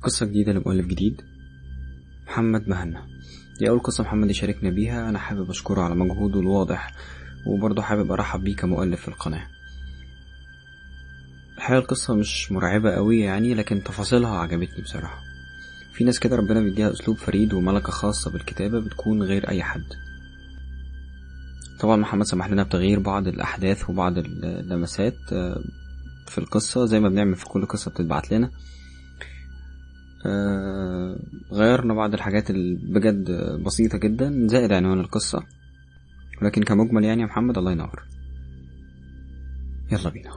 قصة جديدة لمؤلف جديد محمد مهنا دي أول قصة محمد يشاركنا بيها أنا حابب أشكره على مجهوده الواضح وبرضه حابب أرحب بيه كمؤلف في القناة الحقيقة القصة مش مرعبة قوي يعني لكن تفاصيلها عجبتني بصراحة في ناس كده ربنا بيديها أسلوب فريد وملكة خاصة بالكتابة بتكون غير أي حد طبعا محمد سمح لنا بتغيير بعض الأحداث وبعض اللمسات في القصة زي ما بنعمل في كل قصة بتتبعت لنا آه غيرنا بعض الحاجات اللي بجد بسيطة جدا زائد عنوان القصة ولكن كمجمل يعني يا محمد الله ينور يلا بينا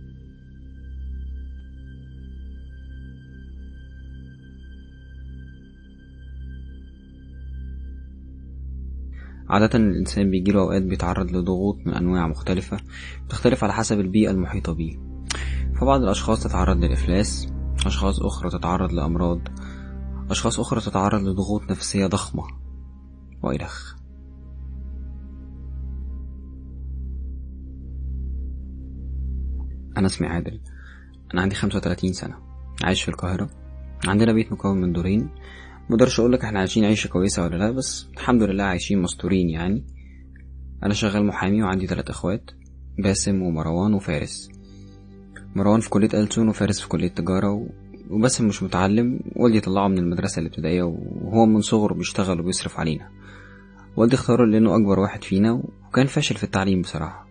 عادة الإنسان بيجيله أوقات بيتعرض لضغوط من أنواع مختلفة بتختلف على حسب البيئة المحيطة بيه فبعض الأشخاص تتعرض للإفلاس أشخاص أخرى تتعرض لأمراض أشخاص أخرى تتعرض لضغوط نفسية ضخمة وإلخ أنا اسمي عادل أنا عندي خمسة وتلاتين سنة عايش في القاهرة عندنا بيت مكون من دورين مقدرش أقولك احنا عايشين عيشة كويسة ولا لا بس الحمد لله عايشين مستورين يعني أنا شغال محامي وعندي تلات إخوات باسم ومروان وفارس مروان في كلية ألسون وفارس في كلية تجارة وباسم مش متعلم والدي طلعه من المدرسة الابتدائية وهو من صغره بيشتغل وبيصرف علينا والدي اختاره لأنه أكبر واحد فينا وكان فاشل في التعليم بصراحة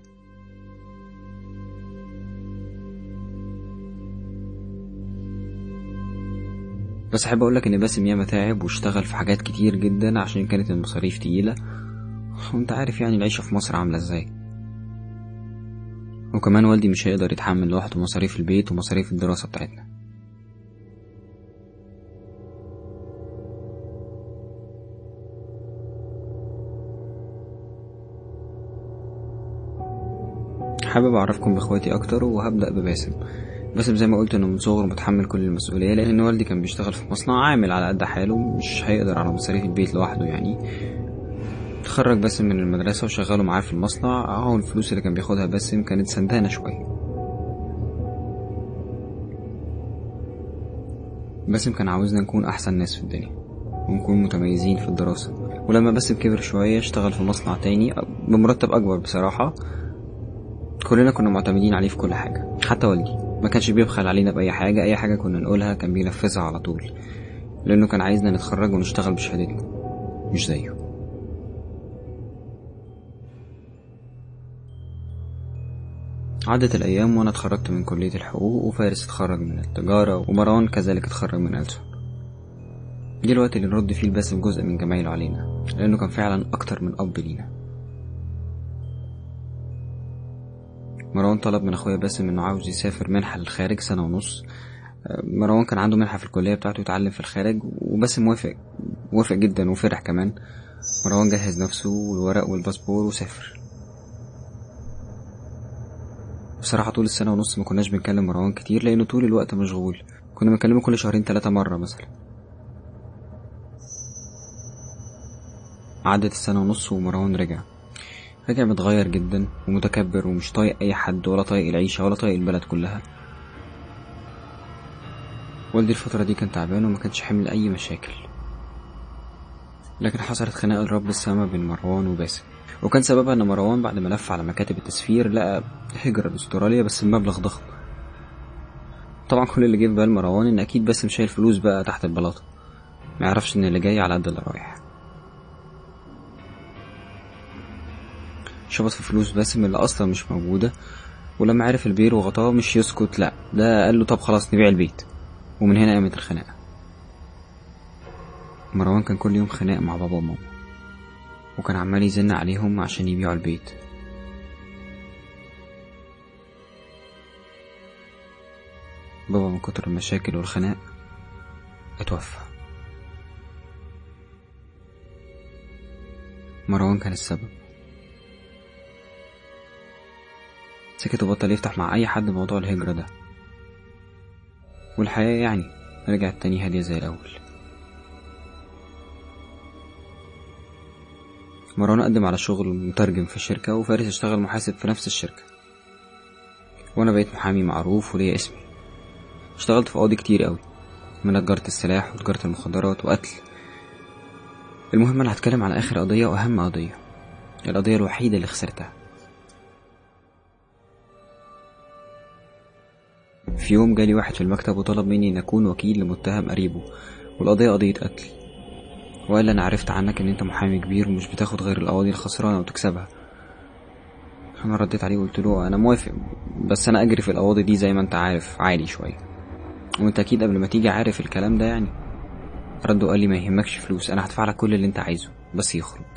بس أحب أقولك إن باسم ياما تعب واشتغل في حاجات كتير جدا عشان كانت المصاريف تقيلة وانت عارف يعني العيشة في مصر عاملة ازاي وكمان والدي مش هيقدر يتحمل لوحده مصاريف البيت ومصاريف الدراسة بتاعتنا حابب أعرفكم بإخواتي أكتر وهبدأ بباسم باسم زي ما قلت إنه من صغره متحمل كل المسؤولية لأن والدي كان بيشتغل في مصنع عامل على قد حاله مش هيقدر على مصاريف البيت لوحده يعني اتخرج باسم من المدرسة وشغله معاه في المصنع اهو الفلوس اللي كان بياخدها باسم كانت سندانة شوية باسم كان عاوزنا نكون أحسن ناس في الدنيا ونكون متميزين في الدراسة ولما باسم كبر شوية اشتغل في مصنع تاني بمرتب أكبر بصراحة كلنا كنا معتمدين عليه في كل حاجة حتى والدي ما كانش بيبخل علينا بأي حاجة أي حاجة كنا نقولها كان بينفذها على طول لأنه كان عايزنا نتخرج ونشتغل بشهادتنا مش زيه عدت الأيام وأنا اتخرجت من كلية الحقوق وفارس اتخرج من التجارة ومروان كذلك اتخرج من ألسن جه الوقت اللي نرد فيه الباسم جزء من جمايله علينا لأنه كان فعلا أكتر من أب لينا مروان طلب من أخويا باسم إنه عاوز يسافر منحة للخارج سنة ونص مروان كان عنده منحة في الكلية بتاعته يتعلم في الخارج وباسم وافق وافق جدا وفرح كمان مروان جهز نفسه والورق والباسبور وسافر بصراحة طول السنة ونص ما كناش بنكلم مروان كتير لأنه طول الوقت مشغول كنا بنكلمه كل شهرين تلاتة مرة مثلا عدت السنة ونص ومروان رجع رجع متغير جدا ومتكبر ومش طايق أي حد ولا طايق العيشة ولا طايق البلد كلها والدي الفترة دي كان تعبان وما كانش حامل أي مشاكل لكن حصلت خناقة لرب السما بين مروان وباسم وكان سببها ان مروان بعد ما لف على مكاتب التسفير لقى هجرة لاستراليا بس بمبلغ ضخم طبعا كل اللي جه في بال مروان ان اكيد باسم شايل فلوس بقى تحت البلاطة ما يعرفش ان اللي جاي على قد اللي رايح شبط في فلوس باسم اللي اصلا مش موجودة ولما عرف البير وغطاه مش يسكت لا ده قال له طب خلاص نبيع البيت ومن هنا قامت الخناقة مروان كان كل يوم خناق مع بابا وماما وكان عمال يزن عليهم عشان يبيعوا البيت بابا من كتر المشاكل والخناق اتوفى مروان كان السبب سكت وبطل يفتح مع أي حد موضوع الهجرة ده والحياة يعني رجعت تاني هادية زي الأول مروان قدم على شغل مترجم في الشركة وفارس اشتغل محاسب في نفس الشركة وأنا بقيت محامي معروف وليا اسمي اشتغلت في قواضي كتير قوي من تجارة السلاح وتجارة المخدرات وقتل المهم أنا هتكلم على آخر قضية وأهم قضية القضية الوحيدة اللي خسرتها في يوم جالي واحد في المكتب وطلب مني أن أكون وكيل لمتهم قريبه والقضية قضية قتل وقال أنا عرفت عنك إن أنت محامي كبير ومش بتاخد غير القواضي الخسرانة وتكسبها أنا رديت عليه وقلت له أنا موافق بس أنا أجري في القواضي دي زي ما أنت عارف عالي شوية وأنت أكيد قبل ما تيجي عارف الكلام ده يعني رد وقال لي ما يهمكش فلوس أنا هدفع لك كل اللي أنت عايزه بس يخرج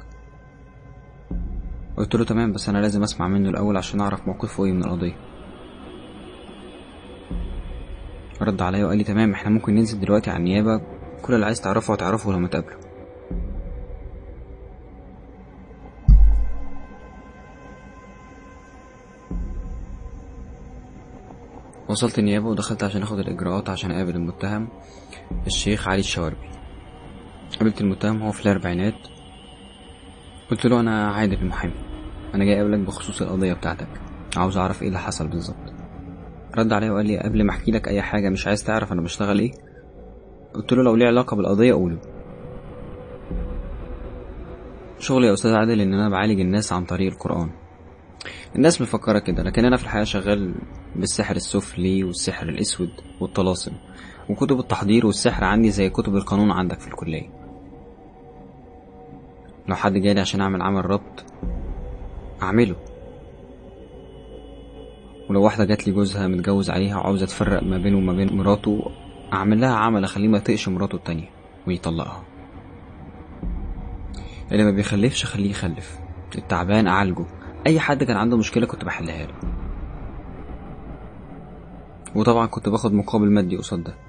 قلت له تمام بس أنا لازم أسمع منه الأول عشان أعرف موقفه إيه من القضية رد عليا وقال لي تمام احنا ممكن ننزل دلوقتي على النيابة كل اللي عايز تعرفه هتعرفه لما تقابله وصلت النيابة ودخلت عشان اخد الإجراءات عشان أقابل المتهم الشيخ علي الشواربي قابلت المتهم هو في الأربعينات قلت له أنا عادل المحامي أنا جاي أقابلك بخصوص القضية بتاعتك عاوز أعرف إيه اللي حصل بالظبط رد عليا وقال لي قبل ما أحكي لك أي حاجة مش عايز تعرف أنا بشتغل إيه قلت له لو ليه علاقة بالقضية قوله شغلي يا أستاذ عادل إن أنا بعالج الناس عن طريق القرآن الناس مفكرة كده لكن أنا في الحقيقة شغال بالسحر السفلي والسحر الأسود والطلاسم وكتب التحضير والسحر عندي زي كتب القانون عندك في الكلية لو حد جالي عشان أعمل عمل ربط أعمله ولو واحدة جات لي جوزها متجوز عليها وعاوزة تفرق ما بينه وما بين مراته أعمل لها عمل أخليه ما يطيقش مراته التانية ويطلقها اللي ما بيخلفش خليه يخلف التعبان أعالجه أي حد كان عنده مشكلة كنت بحلها له وطبعا كنت باخد مقابل مادي قصاد ده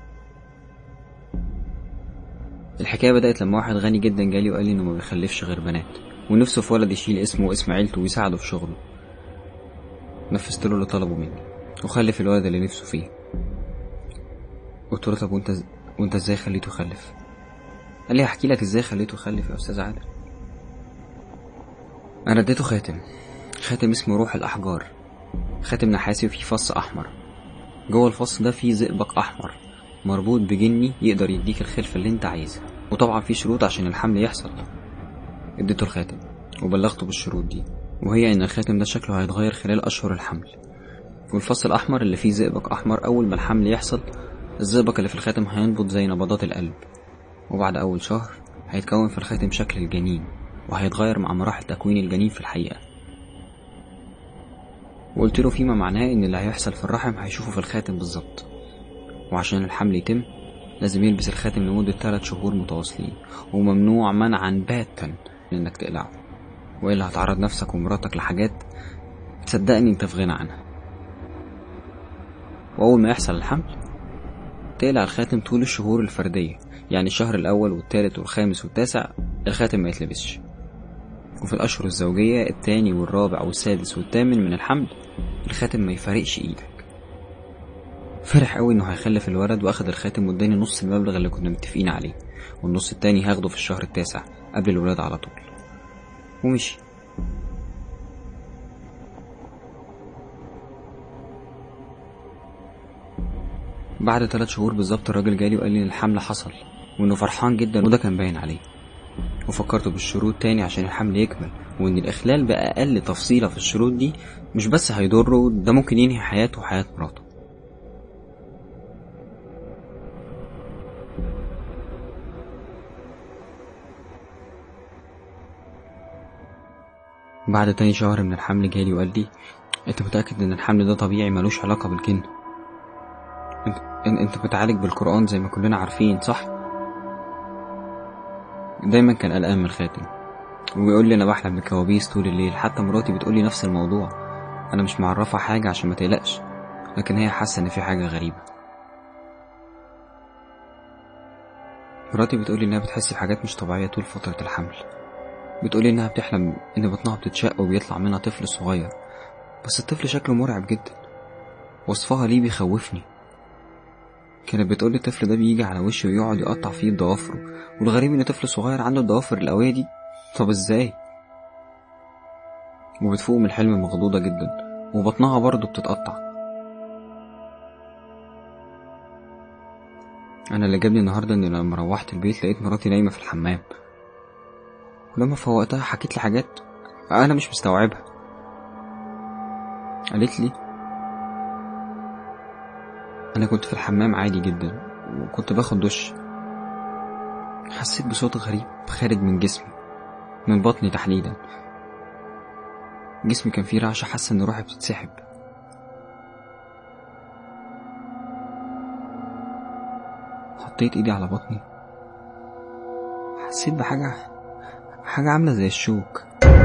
الحكاية بدأت لما واحد غني جدا جالي وقال لي إنه ما بيخلفش غير بنات ونفسه في ولد يشيل اسمه واسم عيلته ويساعده في شغله نفذت له اللي طلبه مني وخلف الولد اللي نفسه فيه قلت له طب وانت وانت ازاي خليته يخلف قال لي هحكي لك ازاي خليته يخلف يا استاذ عادل انا اديته خاتم خاتم اسمه روح الاحجار خاتم نحاسي وفيه فص احمر جوه الفص ده فيه زئبق احمر مربوط بجني يقدر يديك الخلفة اللي انت عايزها وطبعا في شروط عشان الحمل يحصل اديته الخاتم وبلغته بالشروط دي وهي ان الخاتم ده شكله هيتغير خلال اشهر الحمل والفص الاحمر اللي فيه زئبق احمر اول ما الحمل يحصل الزئبق اللي في الخاتم هينبض زي نبضات القلب وبعد اول شهر هيتكون في الخاتم شكل الجنين وهيتغير مع مراحل تكوين الجنين في الحقيقة وقلت له فيما معناه ان اللي هيحصل في الرحم هيشوفه في الخاتم بالظبط وعشان الحمل يتم لازم يلبس الخاتم لمدة ثلاث شهور متواصلين وممنوع منعا باتا انك تقلعه والا هتعرض نفسك ومراتك لحاجات تصدقني انت في غنى عنها واول ما يحصل الحمل تقلع الخاتم طول الشهور الفردية يعني الشهر الأول والتالت والخامس والتاسع الخاتم ما يتلبسش وفي الأشهر الزوجية التاني والرابع والسادس والثامن من الحمل الخاتم ما يفارقش إيدك فرح قوي إنه هيخلف الولد وأخد الخاتم واداني نص المبلغ اللي كنا متفقين عليه والنص التاني هاخده في الشهر التاسع قبل الولاد على طول ومشي بعد ثلاث شهور بالظبط الراجل جالي وقال لي ان الحمل حصل وانه فرحان جدا وده كان باين عليه وفكرته بالشروط تاني عشان الحمل يكمل وان الاخلال باقل تفصيله في الشروط دي مش بس هيضره ده ممكن ينهي حياته وحياه مراته بعد تاني شهر من الحمل جالي وقال لي انت متأكد ان الحمل ده طبيعي ملوش علاقة بالجن انت, انت بتعالج بالقرآن زي ما كلنا عارفين صح دايما كان قلقان من الخاتم وبيقول لي انا بحلم بكوابيس طول الليل حتى مراتي بتقول لي نفس الموضوع انا مش معرفة حاجة عشان ما تقلقش لكن هي حاسة ان في حاجة غريبة مراتي بتقولي انها بتحس بحاجات مش طبيعية طول فترة الحمل بتقولي انها بتحلم ان بطنها بتتشق وبيطلع منها طفل صغير بس الطفل شكله مرعب جدا وصفها ليه بيخوفني كانت بتقولي الطفل ده بيجي على وشه ويقعد يقطع فيه بضوافره والغريب ان طفل صغير عنده الضوافر القوية دي طب ازاي وبتفوق من الحلم مخضوضة جدا وبطنها برضه بتتقطع انا اللي جابني النهارده اني لما روحت البيت لقيت مراتي نايمه في الحمام ولما فوقتها حكيت لي حاجات انا مش مستوعبها قالت لي انا كنت في الحمام عادي جدا وكنت باخد دش حسيت بصوت غريب خارج من جسمي من بطني تحديدا جسمي كان فيه رعشة حاسة ان روحي بتتسحب حطيت ايدي على بطني حسيت بحاجة حاجة عاملة زي الشوك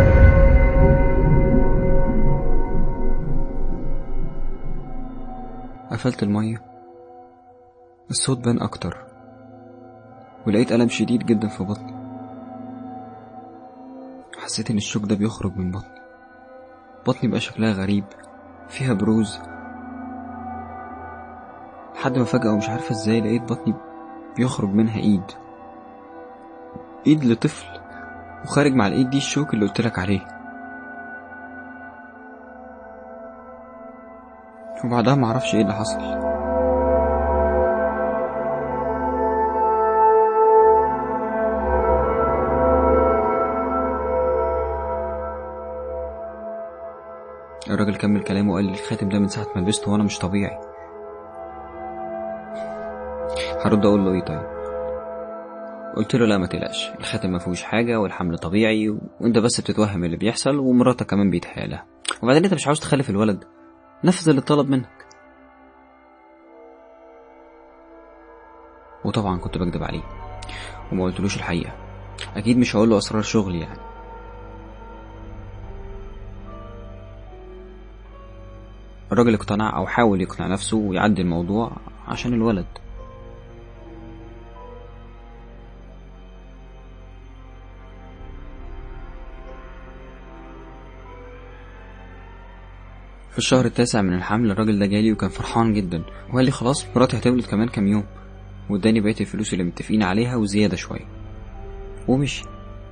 قفلت المية الصوت بان أكتر ولقيت ألم شديد جدا في بطني حسيت إن الشوك ده بيخرج من بطني بطني بقى شكلها غريب فيها بروز لحد ما فجأة ومش عارفة ازاي لقيت بطني بيخرج منها ايد ايد لطفل وخارج مع الايد دي الشوك اللي قلتلك عليه وبعدها معرفش ايه اللي حصل الراجل كمل كلامه وقال لي الخاتم ده من ساعة ما لبسته وانا مش طبيعي هرد اقول له ايه طيب قلت له لا ما تقلقش الخاتم ما فيهوش حاجة والحمل طبيعي و... وانت بس بتتوهم اللي بيحصل ومراتك كمان بيتهيألها وبعدين انت مش عاوز تخلف الولد نفذ اللي اتطلب منك وطبعا كنت بكدب عليه وما قلتلوش الحقيقة أكيد مش هقول له أسرار شغلي يعني الراجل اقتنع أو حاول يقنع نفسه ويعدي الموضوع عشان الولد في الشهر التاسع من الحمل الراجل ده جالي وكان فرحان جدا وقال لي خلاص مراتي هتولد كمان كام يوم واداني بقية الفلوس اللي متفقين عليها وزيادة شوية ومشي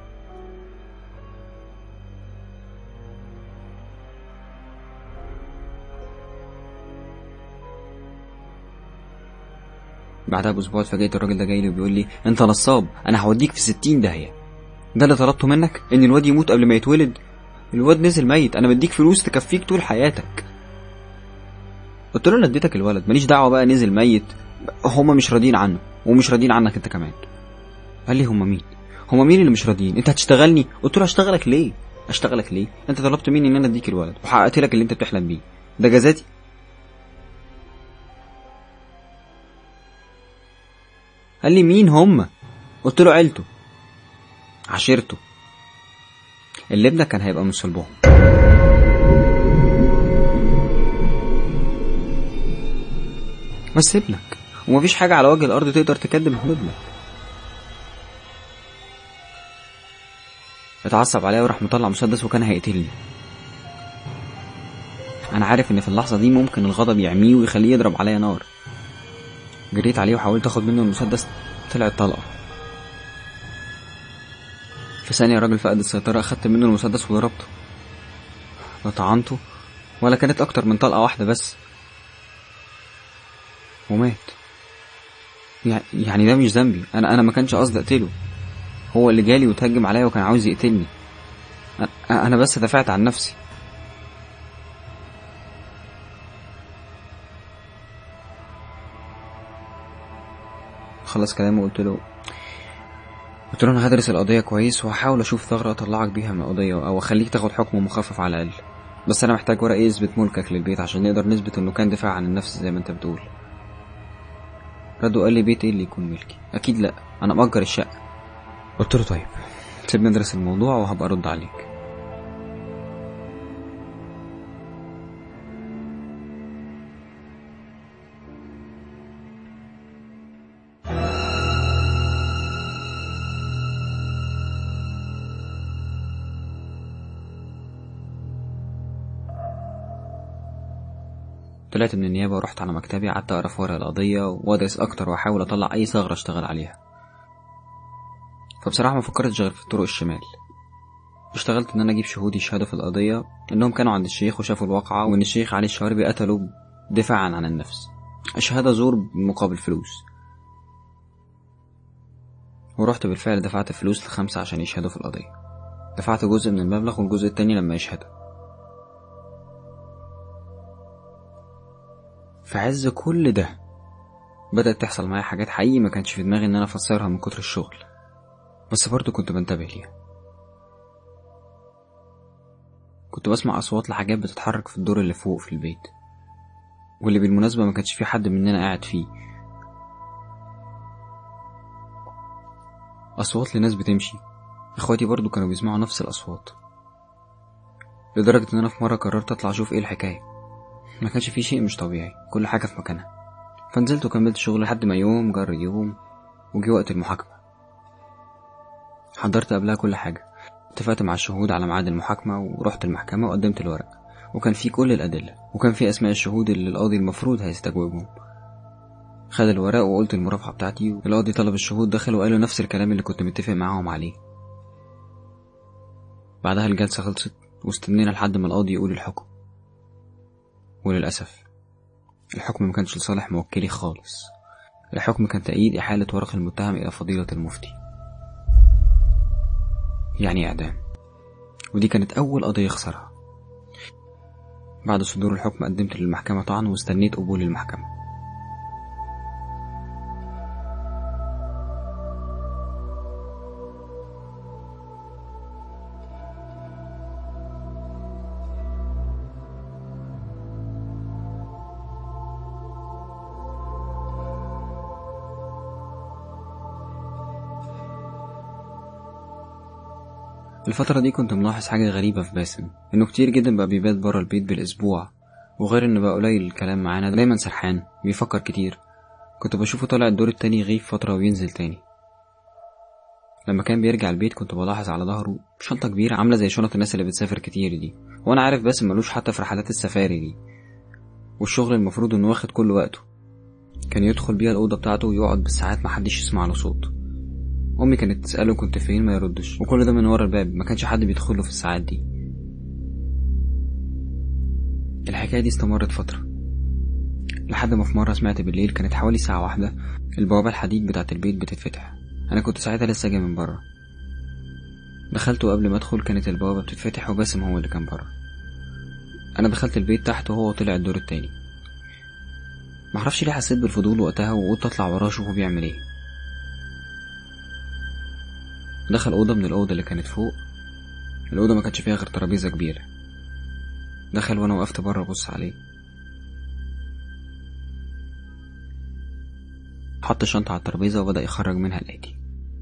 بعدها بأسبوع اتفاجئت الراجل ده جاي لي وبيقول لي أنت نصاب أنا هوديك في ستين داهية ده اللي طلبته منك إن الواد يموت قبل ما يتولد الواد نزل ميت أنا بديك فلوس تكفيك طول حياتك قلت له انا اديتك الولد ماليش دعوه بقى نزل ميت هما مش راضيين عنه ومش راضيين عنك انت كمان قال لي هما مين هما مين اللي مش راضيين انت هتشتغلني قلت له هشتغلك ليه اشتغلك ليه انت طلبت مني ان انا اديك الولد وحققت لك اللي انت بتحلم بيه ده جزاتي قال لي مين هما قلت له عيلته عشيرته اللي ابنك كان هيبقى من صلبهم بس ابنك ومفيش حاجة على وجه الأرض تقدر تكدب من ابنك اتعصب عليا وراح مطلع مسدس وكان هيقتلني أنا عارف إن في اللحظة دي ممكن الغضب يعميه ويخليه يضرب عليا نار جريت عليه وحاولت اخد منه المسدس طلعت طلقة في ثانية الراجل فقد السيطرة أخدت منه المسدس وضربته لا طعنته ولا كانت أكتر من طلقة واحدة بس ومات يعني ده مش ذنبي انا انا ما كانش قصدي اقتله هو اللي جالي وتهجم عليا وكان عاوز يقتلني انا بس دافعت عن نفسي خلص كلامه وقلت له قلت له انا هدرس القضيه كويس وهحاول اشوف ثغره اطلعك بيها من القضيه او اخليك تاخد حكم مخفف على الاقل بس انا محتاج ورق يثبت ملكك للبيت عشان نقدر نثبت انه كان دفاع عن النفس زي ما انت بتقول رد وقال لي بيت ايه اللي يكون ملكي اكيد لا انا مأجر الشقه قلت له طيب سيبني ندرس الموضوع وهبقى ارد عليك طلعت من النيابة ورحت على مكتبي قعدت أقرا في ورق القضية وأدرس أكتر وأحاول أطلع أي ثغرة أشتغل عليها فبصراحة ما فكرتش غير في طرق الشمال اشتغلت إن أنا أجيب شهود يشهدوا في القضية إنهم كانوا عند الشيخ وشافوا الواقعة وإن الشيخ علي الشواربي قتلوا دفاعا عن النفس الشهادة زور مقابل فلوس ورحت بالفعل دفعت فلوس لخمسة عشان يشهدوا في القضية دفعت جزء من المبلغ والجزء التاني لما يشهدوا في عز كل ده بدأت تحصل معايا حاجات حقيقي ما كانش في دماغي إن أنا أفسرها من كتر الشغل بس برضه كنت بنتبه ليها كنت بسمع أصوات لحاجات بتتحرك في الدور اللي فوق في البيت واللي بالمناسبة ما كانش في حد مننا قاعد فيه أصوات لناس بتمشي إخواتي برضو كانوا بيسمعوا نفس الأصوات لدرجة إن أنا في مرة قررت أطلع أشوف إيه الحكاية ما كانش في شيء مش طبيعي كل حاجة في مكانها فنزلت وكملت شغل لحد ما يوم جر يوم وجي وقت المحاكمة حضرت قبلها كل حاجة اتفقت مع الشهود على ميعاد المحاكمة ورحت المحكمة وقدمت الورق وكان في كل الأدلة وكان في أسماء الشهود اللي القاضي المفروض هيستجوبهم خد الورق وقلت المرافعة بتاعتي القاضي طلب الشهود دخل وقالوا نفس الكلام اللي كنت متفق معاهم عليه بعدها الجلسة خلصت واستنينا لحد ما القاضي يقول الحكم وللأسف الحكم ما كانش لصالح موكلي خالص الحكم كان تأييد إحالة ورق المتهم إلى فضيلة المفتي يعني إعدام ودي كانت أول قضية يخسرها بعد صدور الحكم قدمت للمحكمة طعن واستنيت قبول المحكمة الفترة دي كنت ملاحظ حاجة غريبة في باسم إنه كتير جدا بقى بيبات برا البيت بالأسبوع وغير إنه بقى قليل الكلام معانا دايما سرحان بيفكر كتير كنت بشوفه طالع الدور التاني يغيب فترة وينزل تاني لما كان بيرجع البيت كنت بلاحظ على ظهره شنطة كبيرة عاملة زي شنط الناس اللي بتسافر كتير دي وأنا عارف باسم ملوش حتى في رحلات السفاري دي والشغل المفروض إنه واخد كل وقته كان يدخل بيها الأوضة بتاعته ويقعد بالساعات محدش يسمع له صوت امي كانت تساله كنت فين ما يردش وكل ده من ورا الباب ما كانش حد بيدخله في الساعات دي الحكايه دي استمرت فتره لحد ما في مره سمعت بالليل كانت حوالي ساعه واحده البوابه الحديد بتاعه البيت بتتفتح انا كنت ساعتها لسه جاي من بره دخلت وقبل ما ادخل كانت البوابه بتتفتح وباسم هو اللي كان بره انا دخلت البيت تحت وهو طلع الدور التاني معرفش ليه حسيت بالفضول وقتها وقلت اطلع وراه اشوفه بيعمل ايه دخل أوضة من الأوضة اللي كانت فوق الأوضة ما كانش فيها غير ترابيزة كبيرة دخل وأنا وقفت بره أبص عليه حط الشنطة على الترابيزة وبدأ يخرج منها الآتي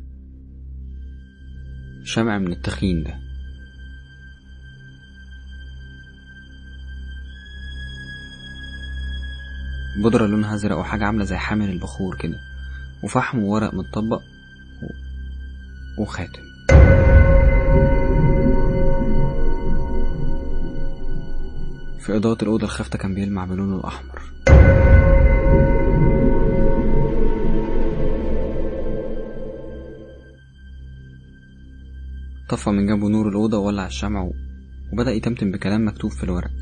شمع من التخين ده بودرة لونها أزرق وحاجة عاملة زي حامل البخور كده وفحم وورق متطبق وخاتم في إضاءة الأوضة الخافتة كان بيلمع بلونه الأحمر طفى من جنبه نور الأوضة وولع الشمع وبدأ يتمتم بكلام مكتوب في الورق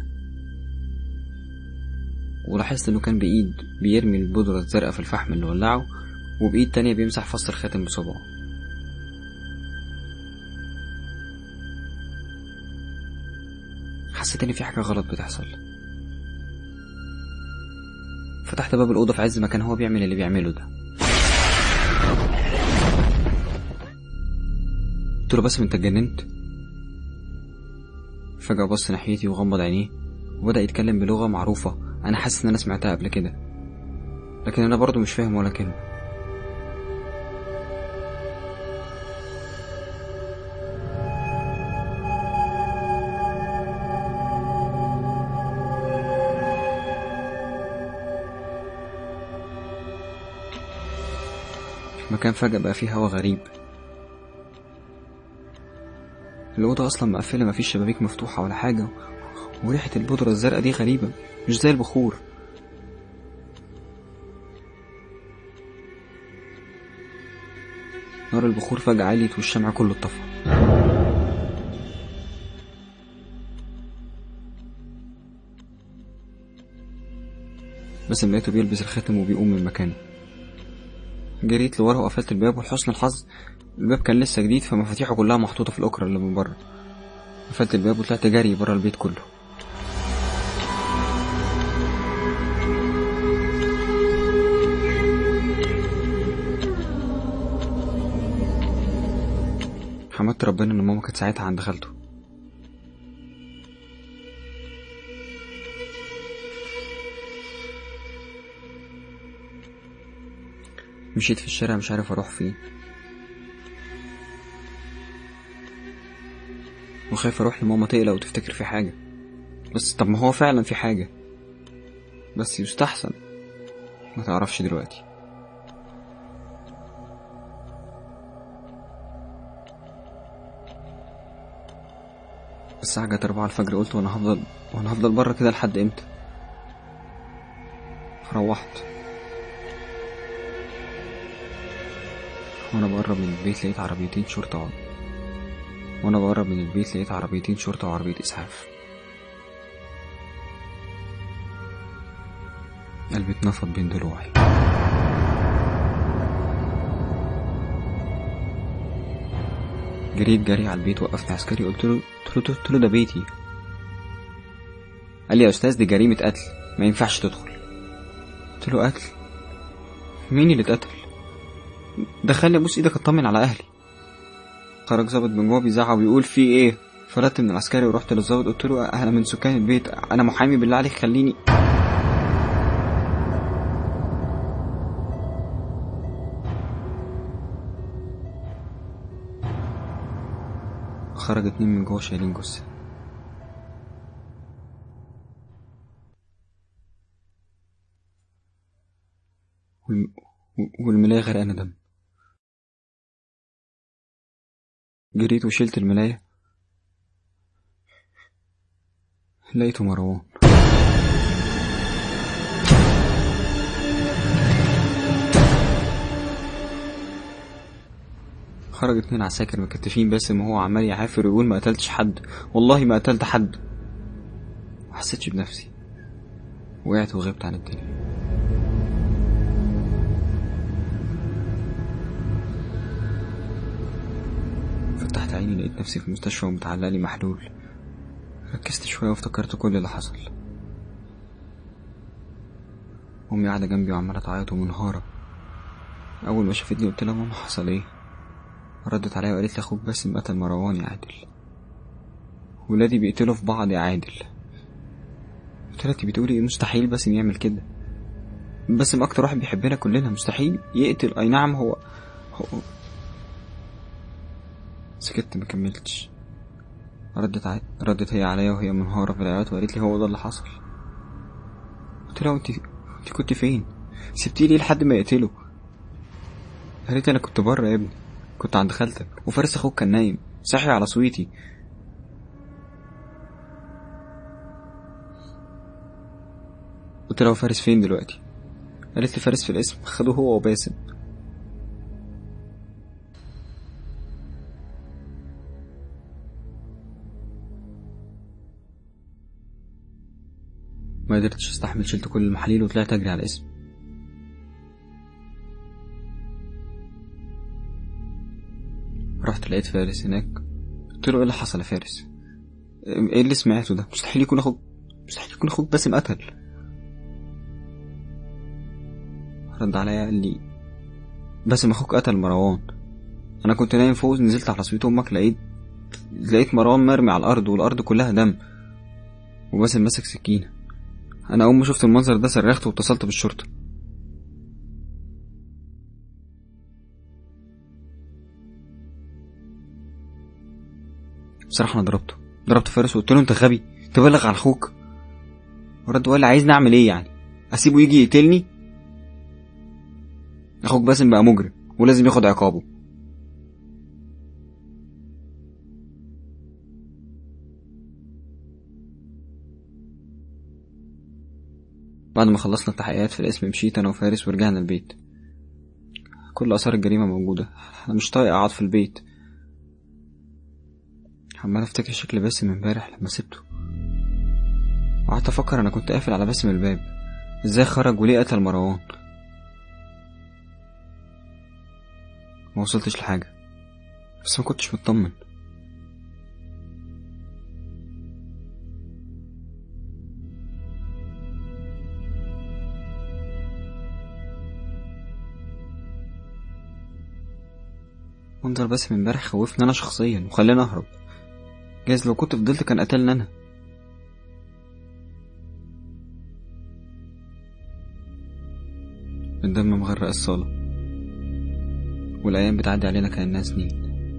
ولاحظت إنه كان بإيد بيرمي البودرة الزرقاء في الفحم اللي ولعه وبإيد تانية بيمسح فص الخاتم بصبعه حسيت ان في حاجه غلط بتحصل فتحت باب الاوضه في عز ما كان هو بيعمل اللي بيعمله ده قلت له بس انت اتجننت فجاه بص ناحيتي وغمض عينيه وبدا يتكلم بلغه معروفه انا حاسس ان انا سمعتها قبل كده لكن انا برضه مش فاهم ولا كلمه المكان فجأة بقى فيه هوا غريب الأوضة أصلا مقفلة مفيش شبابيك مفتوحة ولا حاجة وريحة البودرة الزرقاء دي غريبة مش زي البخور نار البخور فجأة عليت والشمع كله اتطفى بس لقيته بيلبس الخاتم وبيقوم من مكانه جريت لورا وقفلت الباب ولحسن الحظ الباب كان لسه جديد فمفاتيحه كلها محطوطة في الأكرة اللي من بره قفلت الباب وطلعت جري بره البيت كله حمدت ربنا ان ماما كانت ساعتها عند خالته مشيت في الشارع مش عارف اروح فين وخايف اروح لماما تقلق وتفتكر في حاجة بس طب ما هو فعلا في حاجة بس يستحسن ما تعرفش دلوقتي الساعة جت أربعة الفجر قلت وأنا هفضل وأنا هفضل بره كده لحد إمتى روحت وأنا بقرب من البيت لقيت عربيتين شرطة و... وأنا بقرب من البيت لقيت عربيتين شرطة وعربية إسعاف قلبي اتنفض بين ضلوعي جريت جري على البيت وقفت عسكري قلت له قلت له قلت له ده بيتي قال لي يا استاذ دي جريمة قتل ما ينفعش تدخل قلت له قتل مين اللي اتقتل دخلني ابوس ايدك اطمن على اهلي خرج ظابط من جوه بيزعق وبيقول في ايه فلت من العسكري ورحت للظابط قلت له انا من سكان البيت انا محامي بالله عليك خليني خرج اتنين من جوه شايلين جثة والم- والملاية غرقانة دم جريت وشلت الملاية لقيته مروان خرج اتنين عساكر مكتفين باسم وهو عمال يعافر ويقول ما قتلتش حد والله ما قتلت حد محسيتش بنفسي وقعت وغبت عن الدنيا فتحت عيني لقيت نفسي في المستشفى ومتعلق لي محلول ركزت شوية وافتكرت كل اللي حصل أمي قاعدة جنبي وعمالة تعيط ومنهارة أول ما شافتني قلت لها ماما حصل إيه ردت عليا وقالت لي أخوك باسم قتل مروان يا عادل ولادي بيقتلوا في بعض يا عادل قلت لها انت بتقولي ايه مستحيل باسم يعمل كده باسم أكتر واحد بيحبنا كلنا مستحيل يقتل أي نعم هو هو سكت ما كملتش ردت ع... ردت هي عليا وهي منهارة في العياط وقالت لي هو ده اللي حصل قلت لها انت انت كنت فين سبتي لي لحد ما يقتله قالت لي انا كنت بره يا ابني كنت عند خالتك وفارس اخوك كان نايم صحي على صويتي قلت لها فارس فين دلوقتي قالت لي فارس في الاسم خدوه هو وباسم ما قدرتش استحمل شلت كل المحاليل وطلعت اجري على الاسم رحت لقيت فارس هناك قلت له ايه اللي حصل يا فارس ايه اللي سمعته ده مستحيل يكون اخوك مستحيل يكون اخوك باسم قتل رد عليا قال لي باسم اخوك قتل مروان انا كنت نايم فوق نزلت على سويت امك لقيت لقيت مروان مرمي على الارض والارض كلها دم وباسم ماسك سكينه انا اول ما شفت المنظر ده صرخت واتصلت بالشرطه بصراحه انا ضربته ضربت فارس وقلت له انت غبي تبلغ عن اخوك ورد وقال لي عايزني اعمل ايه يعني اسيبه يجي يقتلني اخوك باسم بقى مجرم ولازم ياخد عقابه بعد ما خلصنا التحقيقات في الاسم مشيت انا وفارس ورجعنا البيت كل اثار الجريمه موجوده انا مش طايق اقعد في البيت عمال افتكر شكل باسم امبارح لما سبته وقعدت افكر انا كنت قافل على باسم الباب ازاي خرج وليه قتل مروان ما وصلتش لحاجة بس ما كنتش مطمن منظر باسم امبارح خوفني انا شخصيا وخلاني اهرب جايز لو كنت فضلت كان قتلني انا الدم مغرق الصالة والأيام بتعدي علينا كأنها سنين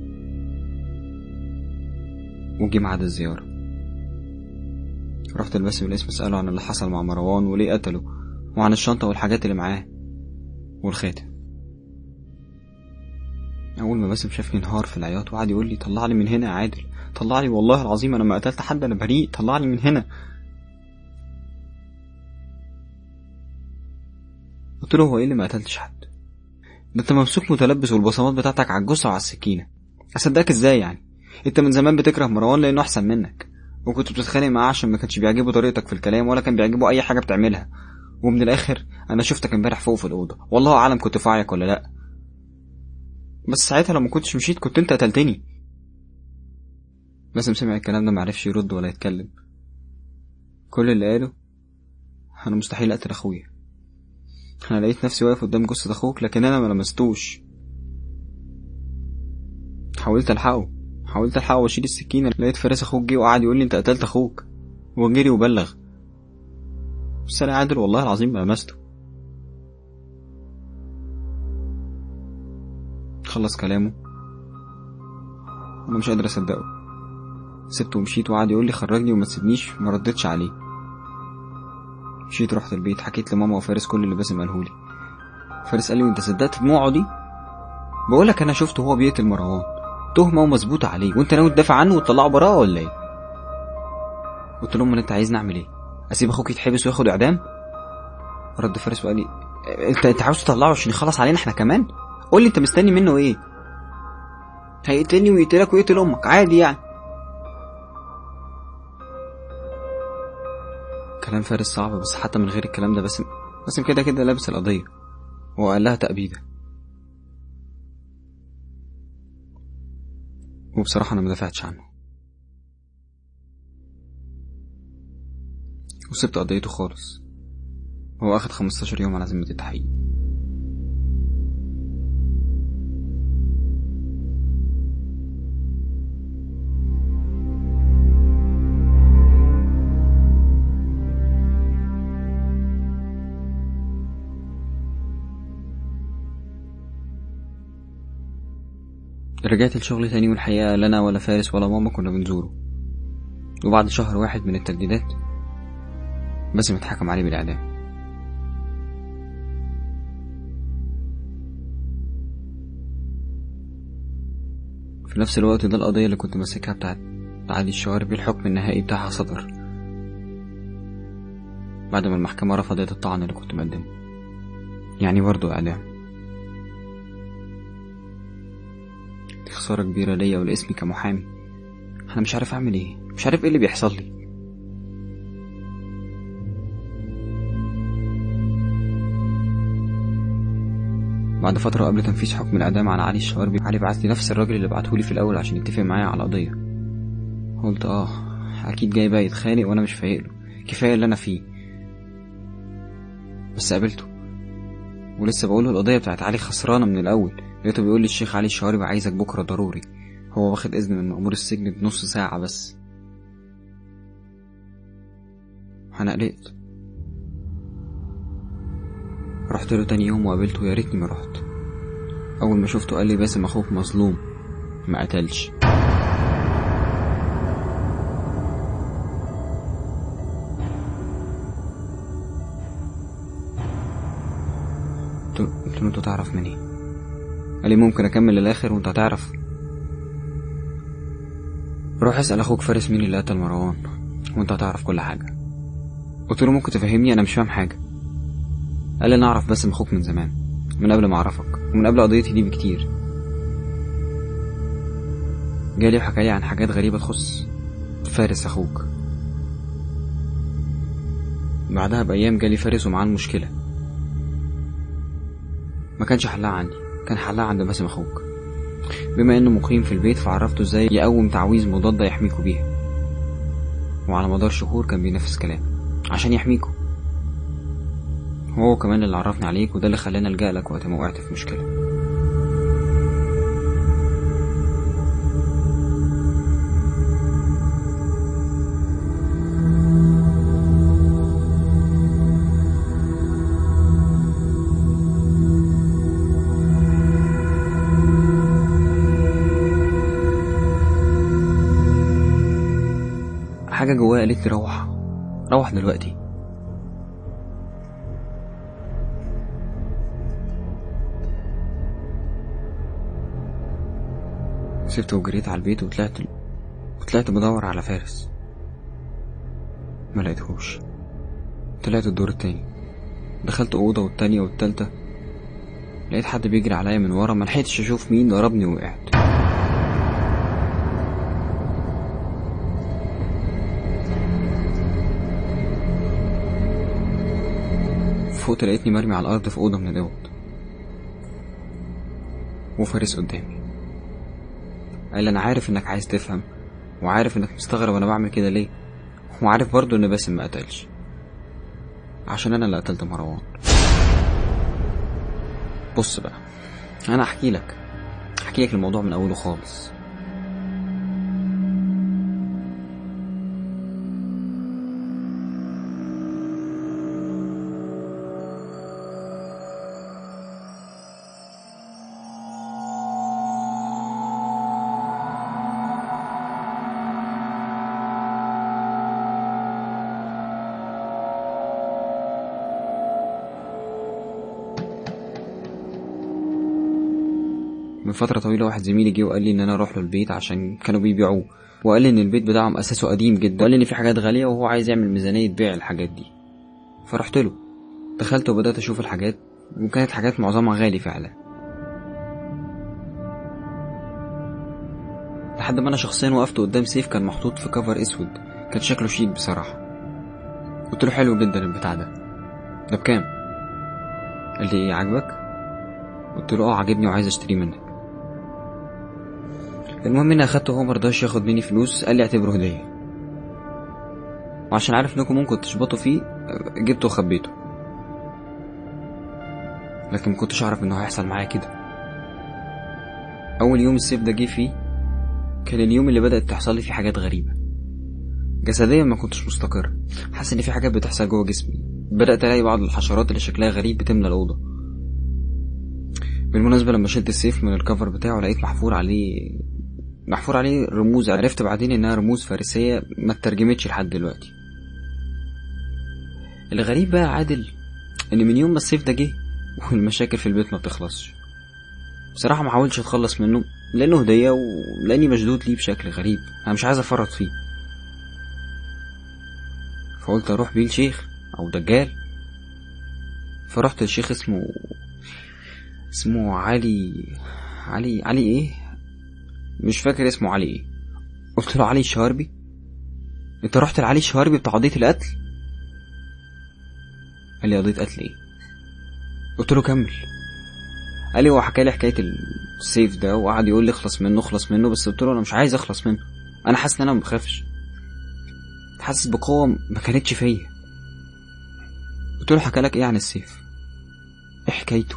وجي ميعاد الزيارة رحت لباسم الاسم اسأله عن اللي حصل مع مروان وليه قتله وعن الشنطة والحاجات اللي معاه والخاتم أول ما باسم شافني انهار في العياط وقعد يقول لي طلع لي من هنا يا عادل طلع لي والله العظيم أنا ما قتلت حد أنا بريء طلع لي من هنا قلت له هو ايه اللي ما قتلتش حد ده انت ممسوك متلبس والبصمات بتاعتك على الجثه وعلى السكينه اصدقك ازاي يعني انت من زمان بتكره مروان لانه احسن منك وكنت بتتخانق معاه عشان ما كانش بيعجبه طريقتك في الكلام ولا كان بيعجبه اي حاجه بتعملها ومن الاخر انا شفتك امبارح فوق في الاوضه والله اعلم كنت في وعيك ولا لا بس ساعتها لو ما كنتش مشيت كنت انت قتلتني باسم سمع الكلام ده معرفش يرد ولا يتكلم كل اللي قاله انا مستحيل اقتل اخويا انا لقيت نفسي واقف قدام جثة اخوك لكن انا ما لمستوش حاولت الحقه حاولت الحقه واشيل السكينة لقيت فارس اخوك جه وقعد يقول لي انت قتلت اخوك وجري وبلغ بس انا عادل والله العظيم ما لمسته خلص كلامه انا مش قادر اصدقه سبته ومشيت وقعد يقول لي خرجني وما تسيبنيش ما ردتش عليه مشيت رحت البيت حكيت لماما وفارس كل اللي باسم قالهولي فارس قال لي وانت صدقت دموعه دي بقولك انا شفته وهو بيقتل مروان تهمة ومظبوطة عليه وانت ناوي تدافع عنه وتطلعه براءة ولا ايه قلت لهم انت عايزني اعمل ايه اسيب اخوك يتحبس وياخد اعدام رد فارس وقال لي انت انت عاوز تطلعه عشان يخلص علينا احنا كمان قول لي انت مستني منه ايه هيقتلني ويقتلك ويقتل امك عادي يعني كلام فارس صعب بس حتى من غير الكلام ده باسم باسم كده كده لابس القضية هو قال لها تأبيدة وبصراحة أنا مدافعتش عنه وسبت قضيته خالص هو أخد خمستاشر يوم على ذمة التحقيق رجعت الشغل تاني والحقيقة لا أنا ولا فارس ولا ماما كنا بنزوره وبعد شهر واحد من التجديدات باسم اتحكم عليه بالإعدام في نفس الوقت ده القضية اللي كنت ماسكها بتاعت علي الشواربي الحكم النهائي بتاعها صدر بعد ما المحكمة رفضت الطعن اللي كنت مقدمه يعني برضه إعدام دي خسارة كبيرة ليا ولاسمي كمحامي أنا مش عارف أعمل إيه مش عارف إيه اللي بيحصل لي بعد فترة قبل تنفيذ حكم الإعدام على علي الشواربي علي بعت لي نفس الراجل اللي بعتهولي في الأول عشان يتفق معايا على القضية قلت آه أكيد جاي بقى يتخانق وأنا مش فايق له كفاية اللي أنا فيه بس قابلته ولسه بقوله القضية بتاعت علي خسرانة من الأول لقيته بيقول لي الشيخ علي الشواربي عايزك بكرة ضروري هو واخد إذن من مأمور السجن بنص ساعة بس أنا قلقت رحت له تاني يوم وقابلته يا ريتني ما رحت أول ما شفته قال لي باسم أخوك مظلوم ما قتلش قلت له انت تعرف منين قال لي ممكن اكمل للاخر وانت هتعرف روح اسال اخوك فارس مين اللي قتل مروان وانت هتعرف كل حاجه قلت له ممكن تفهمني انا مش فاهم حاجه قال لي انا اعرف باسم اخوك من زمان من قبل ما اعرفك ومن قبل قضيتي دي بكتير جالي وحكى لي عن حاجات غريبه تخص فارس اخوك بعدها بايام جالي فارس ومعاه المشكله ما كانش حلها عندي كان حلها عند باسم اخوك بما انه مقيم في البيت فعرفته ازاي يقوم تعويذ مضادة يحميكوا بيها وعلى مدار شهور كان بينفذ كلام عشان يحميكوا وهو كمان اللي عرفني عليك وده اللي خلاني الجأ لك وقت ما وقعت في مشكلة حاجة جوايا قالت لي روح روح دلوقتي سبت وجريت على البيت وطلعت وطلعت بدور على فارس ما لقيتهوش طلعت الدور التاني دخلت أوضة والتانية والتالتة لقيت حد بيجري عليا من ورا ما لحقتش اشوف مين ضربني ووقعت فوقت لقيتني مرمي على الأرض في أوضة من الأوض وفارس قدامي قال أنا عارف إنك عايز تفهم وعارف إنك مستغرب أنا بعمل كده ليه وعارف برضه إن باسم ما قتلش عشان أنا اللي قتلت مروان بص بقى أنا أحكي لك أحكي لك الموضوع من أوله خالص من فترة طويلة واحد زميلي جه وقال لي إن أنا أروح له البيت عشان كانوا بيبيعوه وقال لي إن البيت بتاعهم أساسه قديم جدا وقال لي إن في حاجات غالية وهو عايز يعمل ميزانية بيع الحاجات دي فرحت له دخلت وبدأت أشوف الحاجات وكانت حاجات معظمها غالي فعلا لحد ما أنا شخصيا وقفت قدام سيف كان محطوط في كفر أسود كان شكله شيك بصراحة قلت له حلو جدا البتاع ده ده بكام؟ قال لي إيه عاجبك؟ قلت له اه عاجبني وعايز اشتريه منك المهم اني اخدته وهو مرضاش ياخد مني فلوس قال لي اعتبره هديه وعشان عارف انكم ممكن تشبطوا فيه جبته وخبيته لكن مكنتش اعرف انه هيحصل معايا كده اول يوم الصيف ده جه فيه كان اليوم اللي بدات تحصل لي فيه حاجات غريبه جسديا ما كنتش مستقر حاسس ان في حاجات بتحصل جوه جسمي بدات الاقي بعض الحشرات اللي شكلها غريب بتملى الاوضه بالمناسبة لما شلت السيف من الكفر بتاعه لقيت محفور عليه محفور عليه رموز عرفت بعدين انها رموز فارسية ما اترجمتش لحد دلوقتي الغريب بقى عادل ان من يوم ما السيف ده جه والمشاكل في البيت ما بتخلصش بصراحة ما حاولتش اتخلص منه لانه هدية ولاني مشدود ليه بشكل غريب انا مش عايز افرط فيه فقلت اروح بيه لشيخ او دجال فرحت لشيخ اسمه اسمه علي علي علي ايه مش فاكر اسمه علي ايه قلت له علي الشواربي انت رحت لعلي الشواربي بتاع قضيه القتل قال لي قضيه قتل ايه قلت له كمل قال لي هو حكى لي حكايه السيف ده وقعد يقول لي اخلص منه اخلص منه بس قلت له انا مش عايز اخلص منه انا حاسس ان انا ما بخافش حاسس بقوه ما كانتش فيا قلت له حكى لك ايه عن السيف ايه حكايته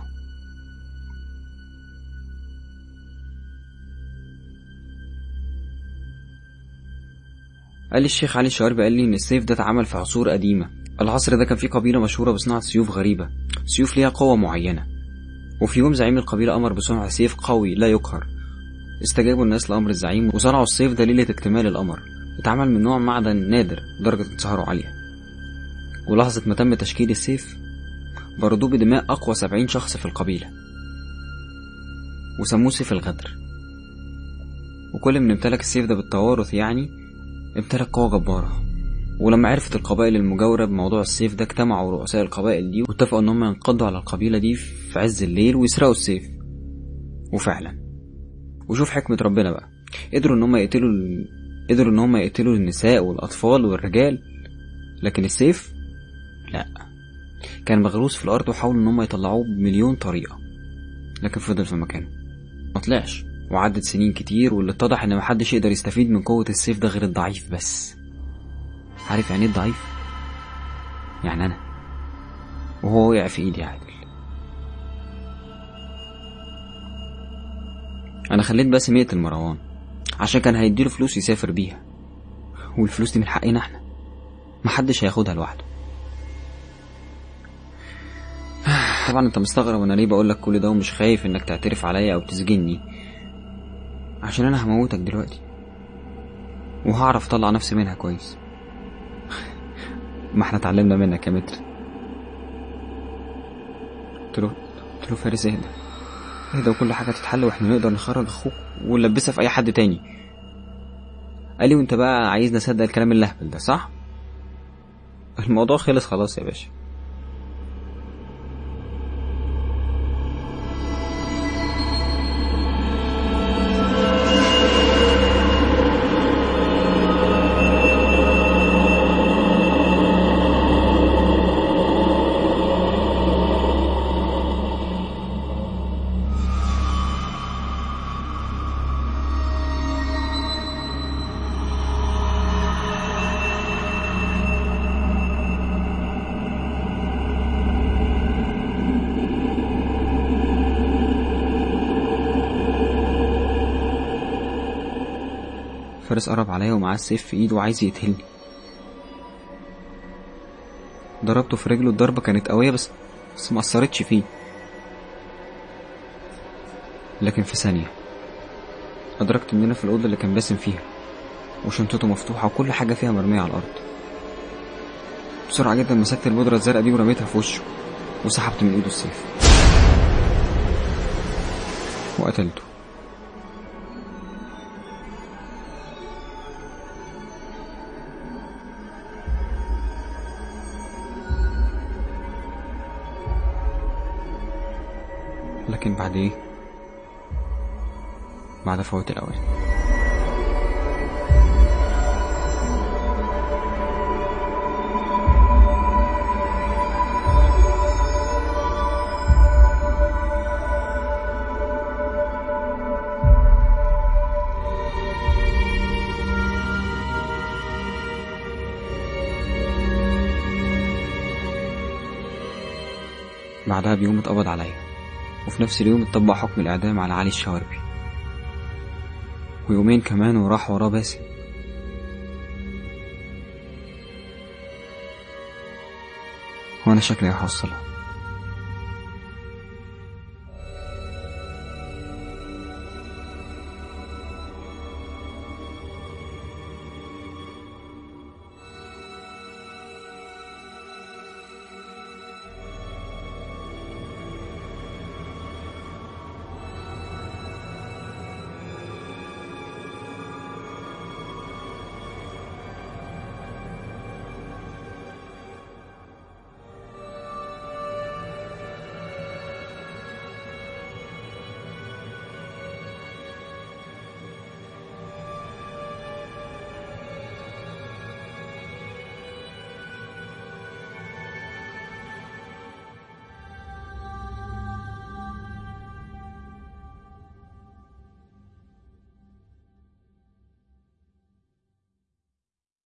قال لي الشيخ علي الشواربي قال لي ان السيف ده اتعمل في عصور قديمة العصر ده كان فيه قبيلة مشهورة بصناعة سيوف غريبة سيوف ليها قوة معينة وفي يوم زعيم القبيلة أمر بصنع سيف قوي لا يقهر استجابوا الناس لأمر الزعيم وصنعوا السيف ده ليلة اكتمال الأمر اتعمل من نوع معدن نادر درجة انصهاره عالية ولحظة ما تم تشكيل السيف بردوه بدماء أقوى سبعين شخص في القبيلة وسموه سيف الغدر وكل من امتلك السيف ده بالتوارث يعني امتلك قوة جبارة ولما عرفت القبائل المجاورة بموضوع السيف ده اجتمعوا رؤساء القبائل دي واتفقوا انهم ينقضوا على القبيلة دي في عز الليل ويسرقوا السيف وفعلا وشوف حكمة ربنا بقى قدروا ان هم يقتلوا ال... قدروا ان هم يقتلوا النساء والاطفال والرجال لكن السيف لا كان مغروس في الارض وحاولوا ان هم يطلعوه بمليون طريقة لكن فضل في مكانه ما طلعش وعدت سنين كتير واللي اتضح ان محدش يقدر يستفيد من قوة السيف ده غير الضعيف بس عارف يعني ايه الضعيف؟ يعني انا وهو وقع في ايدي عادل انا خليت باسم يقتل مروان عشان كان هيديله فلوس يسافر بيها والفلوس دي من حقنا احنا محدش هياخدها لوحده طبعا انت مستغرب انا ليه بقولك كل ده ومش خايف انك تعترف عليا او تسجني عشان انا هموتك دلوقتي وهعرف اطلع نفسي منها كويس ما احنا اتعلمنا منك يا متر قلت له قلت له فارس اهدى اهدى وكل حاجه تتحل واحنا نقدر نخرج اخوك ونلبسها في اي حد تاني قال لي وانت بقى عايزني اصدق الكلام اللهبل ده صح الموضوع خلص خلاص يا باشا فارس قرب عليا ومعاه السيف في ايده وعايز يقتلني ضربته في رجله الضربة كانت قوية بس بس ما أثرتش فيه لكن في ثانية أدركت إننا في الأوضة اللي كان باسم فيها وشنطته مفتوحة وكل حاجة فيها مرمية على الأرض بسرعة جدا مسكت البودرة الزرقاء دي ورميتها في وشه وسحبت من إيده السيف وقتلته لكن بعد ايه بعد فوات الاوان بعدها بيوم اتقبض عليا وفي نفس اليوم اتطبق حكم الإعدام على علي الشواربي ويومين كمان وراح وراه باسم وأنا شكلي هحصله